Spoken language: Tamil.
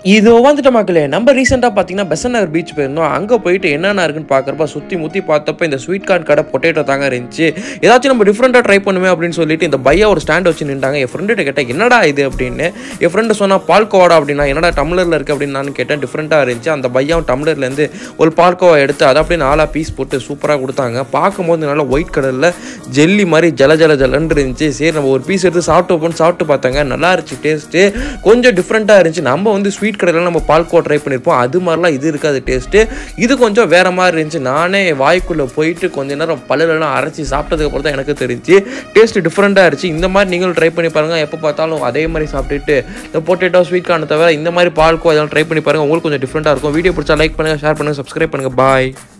இது வந்துட்ட மக்களே நம்ம ரீசெண்டாக பார்த்தீங்கன்னா பெசன் நகர் பீச் போயிருந்தோம் அங்கே போயிட்டு என்னென்ன இருக்குன்னு பார்க்குறப்ப சுற்றி முற்றி பார்த்தப்ப இந்த ஸ்வீட் கார்ன் கடை பொட்டேட்டோ தாங்க இருந்துச்சு ஏதாச்சும் நம்ம டிஃப்ரெண்ட்டாக ட்ரை பண்ணுமே அப்படின்னு சொல்லிட்டு இந்த பையா ஒரு ஸ்டாண்ட் வச்சு நின்றாங்க என் ஃப்ரெண்டுகிட்ட கேட்டேன் என்னடா இது அப்படின்னு என் ஃப்ரெண்டு சொன்னால் பால்கோவாடா அப்படின்னா என்னடா டம்ளரில் இருக்குது அப்படின்னு நான் கேட்டேன் டிஃப்ரெண்ட்டாக இருந்துச்சு அந்த பையாவும் டம்ளர்லேருந்து ஒரு பால்கோவா எடுத்து அதை அப்படியே நாலாக பீஸ் போட்டு சூப்பராக கொடுத்தாங்க பார்க்கும்போது நல்லா ஒயிட் கலரில் ஜெல்லி மாதிரி ஜல ஜல ஜலன்னு இருந்துச்சு சரி நம்ம ஒரு பீஸ் எடுத்து சாப்பிட்டு வைப்போம்னு சாப்பிட்டு பார்த்தாங்க நல்லா இருந்துச்சு டேஸ்ட்டு கொஞ்சம் டிஃப்ரெண்ட்டாக இருந்துச்சு நம்ம வந்து ஸ்வீட் கடையில் நம்ம பால்கோவா ட்ரை பண்ணியிருப்போம் அது மாதிரிலாம் இது இருக்காது டேஸ்ட்டு இது கொஞ்சம் வேற மாதிரி இருந்துச்சு நானே வாய்க்குள்ளே போயிட்டு கொஞ்ச நேரம் பல்லுலலாம் அரைச்சி சாப்பிட்டதுக்கப்புறம் தான் எனக்கு தெரிஞ்சு டேஸ்ட் டிஃப்ரெண்ட்டாக இருந்துச்சு இந்த மாதிரி நீங்களும் ட்ரை பண்ணி பாருங்கள் எப்போ பார்த்தாலும் அதே மாதிரி சாப்பிட்டுட்டு இந்த பொட்டேட்டோ ஸ்வீட் கார்னை தவிர இந்த மாதிரி பால்கோ அதெல்லாம் ட்ரை பண்ணி பாருங்கள் உங்களுக்கு கொஞ்சம் டிஃப்ரெண்ட்டாக இருக்கும் வீடியோ பிடிச்சா லைக் பண்ணுங்கள் ஷேர் பண்ணுங்கள் சப்ஸ்கிரைப் பண்ணுங்கள் பாய்